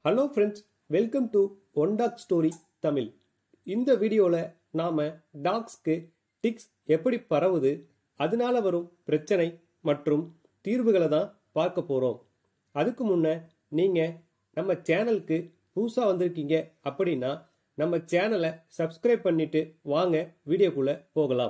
hello friends welcome to one talk story Tamil இந்த வீடியோவில் நாம் டாக்ஸ்க்கு டிக்ஸ் எப்படி பரவுது அதனால வரும் பிரச்சனை மற்றும் தீர்வுகளை தான் பார்க்க போகிறோம் அதுக்கு முன்ன நீங்கள் நம்ம சேனலுக்கு புதுசாக வந்திருக்கீங்க அப்படின்னா நம்ம சேனலை சப்ஸ்கிரைப் பண்ணிட்டு வாங்க வீடியோக்குள்ளே போகலாம்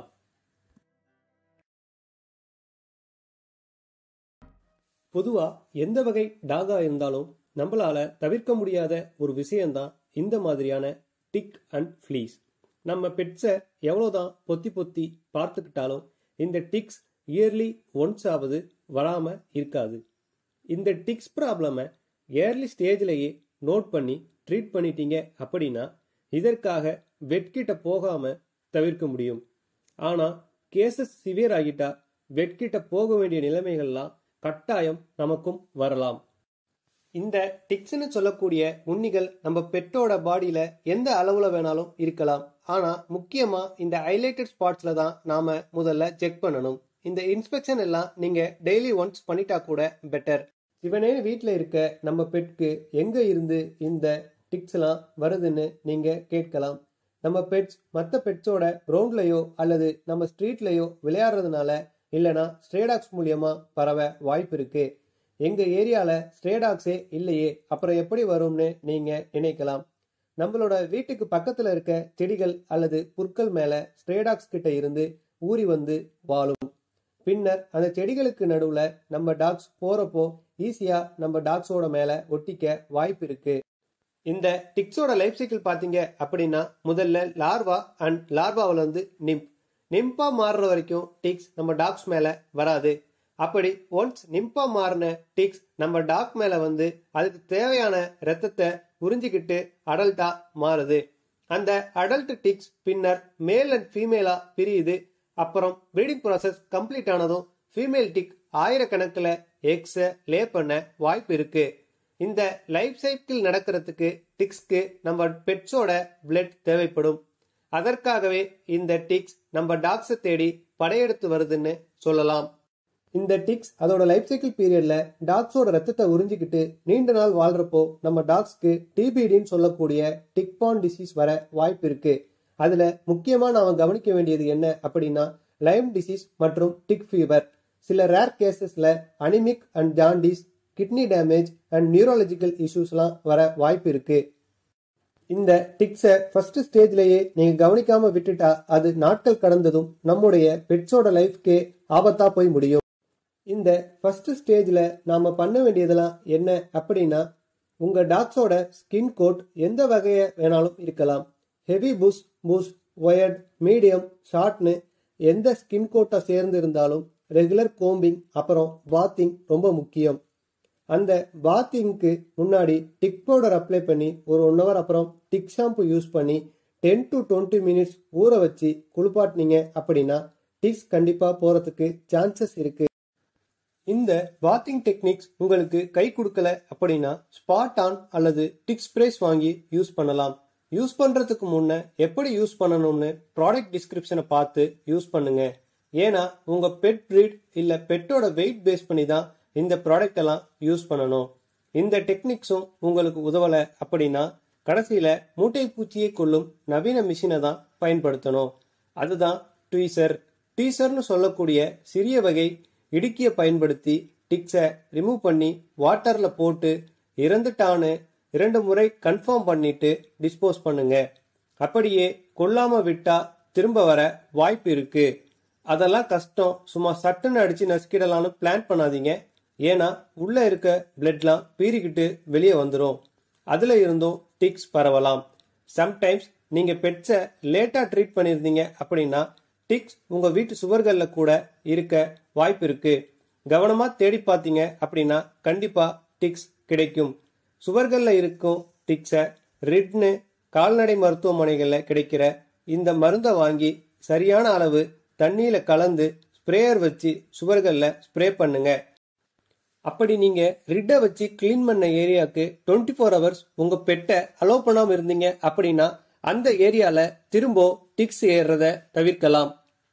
பொதுவாக எந்த வகை டாகா இருந்தாலும் நம்மளால தவிர்க்க முடியாத ஒரு விஷயம்தான் இந்த மாதிரியான டிக் அண்ட் ஃப்ளீஸ் நம்ம பெட்ஸை எவ்வளோதான் பொத்தி பொத்தி பார்த்துக்கிட்டாலும் இந்த டிக்ஸ் இயர்லி ஒன்ஸ் ஆவது வராம இருக்காது இந்த டிக்ஸ் ப்ராப்ளமை ஏர்லி ஸ்டேஜ்லேயே நோட் பண்ணி ட்ரீட் பண்ணிட்டீங்க அப்படின்னா இதற்காக வெட்கிட்ட போகாம தவிர்க்க முடியும் ஆனால் கேசஸ் சிவியர் ஆகிட்டா வெட்கிட்ட போக வேண்டிய நிலைமைகள்லாம் கட்டாயம் நமக்கும் வரலாம் இந்த டிக்ஸ்னு சொல்லக்கூடிய உண்ணிகள் நம்ம பெட்டோட பாடியில எந்த அளவுல வேணாலும் இருக்கலாம் ஆனா முக்கியமா இந்த ஹைலைட்டட் ஸ்பாட்ஸ்ல தான் நாம முதல்ல செக் பண்ணணும் இந்த இன்ஸ்பெக்ஷன் எல்லாம் நீங்க டெய்லி ஒன்ஸ் பண்ணிட்டா கூட பெட்டர் இவனே வீட்டில் இருக்க நம்ம பெட்க்கு எங்க இருந்து இந்த டிக்ஸ் எல்லாம் வருதுன்னு நீங்க கேட்கலாம் நம்ம பெட்ஸ் மற்ற பெட்ஸோட ரோட்லயோ அல்லது நம்ம ஸ்ட்ரீட்லயோ விளையாடுறதுனால இல்லனா ஸ்ட்ரேடாக்ஸ் மூலியமா பரவ வாய்ப்பு இருக்கு எங்க ஏரியால ஸ்ட்ரேடாக்ஸே இல்லையே அப்புறம் எப்படி வரும்னு நீங்க நினைக்கலாம் நம்மளோட வீட்டுக்கு பக்கத்துல இருக்க செடிகள் அல்லது புற்கள் மேல ஸ்ட்ரேடாக்ஸ் கிட்ட இருந்து ஊறி வந்து வாழும் பின்னர் அந்த செடிகளுக்கு நடுவுல நம்ம டாக்ஸ் போறப்போ ஈஸியா நம்ம டாக்ஸோட மேல ஒட்டிக்க வாய்ப்பு இருக்கு இந்த டிக்ஸோட லைஃப் சைக்கிள் பாத்தீங்க அப்படின்னா முதல்ல லார்வா அண்ட் லார்வாவில் வந்து நிம்ப் நிம்பா மாறுற வரைக்கும் டிக்ஸ் நம்ம டாக்ஸ் மேல வராது அப்படி ஒன்ஸ் நிம்பா மாறின டிக்ஸ் நம்ம டாக் மேல வந்து அதுக்கு தேவையான ரத்தத்தை உறிஞ்சிக்கிட்டு அடல்ட்டா மாறுது அந்த அடல்ட் டிக்ஸ் பின்னர் மேல் அண்ட் ஃபீமேலா பிரியுது அப்புறம் ப்ரீடிங் ப்ராசஸ் கம்ப்ளீட் ஆனதும் ஃபீமேல் டிக் ஆயிரக்கணக்கில் எக்ஸை லே பண்ண வாய்ப்பு இருக்கு இந்த லைஃப் சைக்கிள் நடக்கிறதுக்கு டிக்ஸ்க்கு நம்ம பெட்ஸோட பிளட் தேவைப்படும் அதற்காகவே இந்த டிக்ஸ் நம்ம டாக்ஸை தேடி படையெடுத்து வருதுன்னு சொல்லலாம் இந்த டிக்ஸ் அதோட லைஃப் சைக்கிள் பீரியட்ல டாக்ஸோட ரத்தத்தை உறிஞ்சிக்கிட்டு நீண்ட நாள் வாழ்றப்போ நம்ம டாக்ஸ்க்கு டிபிடின்னு சொல்லக்கூடிய டிக்பான் டிசீஸ் வர வாய்ப்பு இருக்கு அதுல முக்கியமா நாம கவனிக்க வேண்டியது என்ன அப்படின்னா லைம் டிசீஸ் மற்றும் டிக் ஃபீவர் சில ரேர் கேசஸ்ல anaemic and jaundice kidney damage and neurological இஷ்யூஸ்லாம் வர வாய்ப்பு இருக்கு இந்த டிக்ஸை ஃபர்ஸ்ட் ஸ்டேஜ்லயே நீங்க கவனிக்காம விட்டுட்டா அது நாட்கள் கடந்ததும் நம்முடைய பெட்ஸோட லைஃப்க்கே ஆபத்தா போய் முடியும் இந்த ஃபர்ஸ்ட் ஸ்டேஜ்ல நாம பண்ண வேண்டியதெல்லாம் என்ன அப்படின்னா உங்க டாக்ஸோட ஸ்கின் கோட் எந்த வகையை வேணாலும் இருக்கலாம் heavy bush bush wired medium ஷார்ட்னு எந்த ஸ்கின் கோட்டை சேர்ந்து இருந்தாலும் ரெகுலர் கோம்பிங் அப்புறம் பாத்திங் ரொம்ப முக்கியம் அந்த பாத்திங்க்கு முன்னாடி டிக் பவுடர் அப்ளை பண்ணி ஒரு ஒன் ஹவர் அப்புறம் டிக் ஷாம்பு யூஸ் பண்ணி டென் டு டுவெண்ட்டி மினிட்ஸ் ஊற வச்சு குளிப்பாட்டினீங்க அப்படின்னா டிக்ஸ் கண்டிப்பா போறதுக்கு சான்சஸ் இருக்கு இந்த பாத்திங் டெக்னிக்ஸ் உங்களுக்கு கை கொடுக்கல அப்படின்னா ஸ்பாட் ஆன் அல்லது டிக் ஸ்ப்ரேஸ் வாங்கி யூஸ் பண்ணலாம் யூஸ் பண்றதுக்கு முன்ன எப்படி யூஸ் பண்ணணும்னு ப்ராடக்ட் டிஸ்கிரிப்ஷனை பார்த்து யூஸ் பண்ணுங்க ஏன்னா உங்க பெட் ப்ரீட் இல்ல பெட்டோட வெயிட் பேஸ் பண்ணி தான் இந்த ப்ராடக்ட் எல்லாம் யூஸ் பண்ணணும் இந்த டெக்னிக்ஸும் உங்களுக்கு உதவல அப்படின்னா கடைசியில மூட்டை பூச்சியை கொள்ளும் நவீன மிஷினை தான் பயன்படுத்தணும் அதுதான் ட்வீசர் டீசர்னு சொல்லக்கூடிய சிறிய வகை இடுக்கியை பயன்படுத்தி டிக்ஸை ரிமூவ் பண்ணி வாட்டர்ல போட்டு இறந்துட்டான்னு இரண்டு முறை கன்ஃபார்ம் பண்ணிட்டு டிஸ்போஸ் பண்ணுங்க அப்படியே கொல்லாம விட்டா திரும்ப வர வாய்ப்பு இருக்கு அதெல்லாம் கஷ்டம் சும்மா சட்டுன்னு அடிச்சு நசுக்கிடலாம்னு பிளான் பண்ணாதீங்க ஏன்னா உள்ள இருக்க பிளட்லாம் பீறிக்கிட்டு வெளியே வந்துடும் அதுல இருந்தும் டிக்ஸ் பரவலாம் சம்டைம்ஸ் நீங்க பெட்ஸை லேட்டா ட்ரீட் பண்ணியிருந்தீங்க அப்படின்னா டிக்ஸ் உங்க வீட்டு சுவர்கள்ல கூட இருக்க வாய்ப்பு இருக்கு கவனமா தேடி பார்த்தீங்க அப்படின்னா கண்டிப்பா டிக்ஸ் கிடைக்கும் சுவர்கள்ல இருக்கும் டிக்ஸை ரிட்னு கால்நடை மருத்துவமனைகளில் கிடைக்கிற இந்த மருந்தை வாங்கி சரியான அளவு தண்ணியில கலந்து ஸ்ப்ரேயர் வச்சு சுவர்களில் ஸ்ப்ரே பண்ணுங்க அப்படி நீங்க ரிட்டை வச்சு கிளீன் பண்ண ஏரியாவுக்கு டுவெண்ட்டி ஃபோர் ஹவர்ஸ் உங்க பெட்டை அலோவ் பண்ணாம இருந்தீங்க அப்படின்னா அந்த ஏரியால திரும்ப டிக்ஸ் ஏறுறத தவிர்க்கலாம்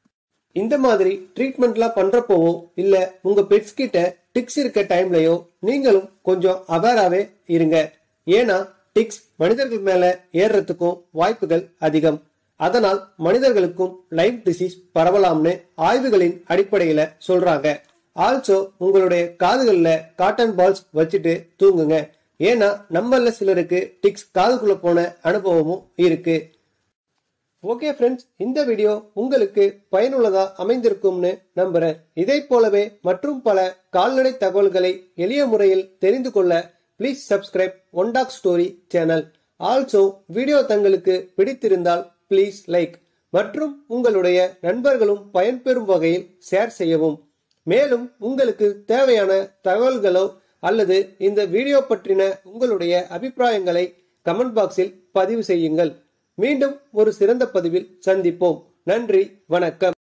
இந்த மாதிரி ட்ரீட்மெண்ட்லாம் பண்றப்போவோ இல்ல உங்க பெட்ஸ் கிட்ட டிக்ஸ் இருக்க டைம்லயோ நீங்களும் கொஞ்சம் அவேராவே இருங்க ஏன்னா டிக்ஸ் மனிதர்கள் மேல ஏறுறதுக்கும் வாய்ப்புகள் அதிகம் அதனால் மனிதர்களுக்கும் லைவ் டிசீஸ் பரவலாம்னு ஆய்வுகளின் அடிப்படையில சொல்றாங்க ஆல்சோ உங்களுடைய காதுகள்ல காட்டன் பால்ஸ் வச்சுட்டு தூங்குங்க ஏன்னா நம்மள சிலருக்கு டிக்ஸ் காதுக்குள்ள போன அனுபவமும் இருக்கு ஓகே ஃப்ரெண்ட்ஸ் இந்த வீடியோ உங்களுக்கு பயனுள்ளதா அமைந்திருக்கும்னு நம்புறேன் இதை போலவே மற்றும் பல கால்நடை தகவல்களை எளிய முறையில் தெரிந்து கொள்ள please subscribe one talk story channel also video தங்களுக்கு பிடித்திருந்தால் ப்ளீஸ் லைக் மற்றும் உங்களுடைய நண்பர்களும் பயன்பெறும் வகையில் ஷேர் செய்யவும் மேலும் உங்களுக்கு தேவையான தகவல்களோ அல்லது இந்த வீடியோ பற்றின உங்களுடைய அபிப்பிராயங்களை கமெண்ட் பாக்ஸில் பதிவு செய்யுங்கள் மீண்டும் ஒரு சிறந்த பதிவில் சந்திப்போம் நன்றி வணக்கம்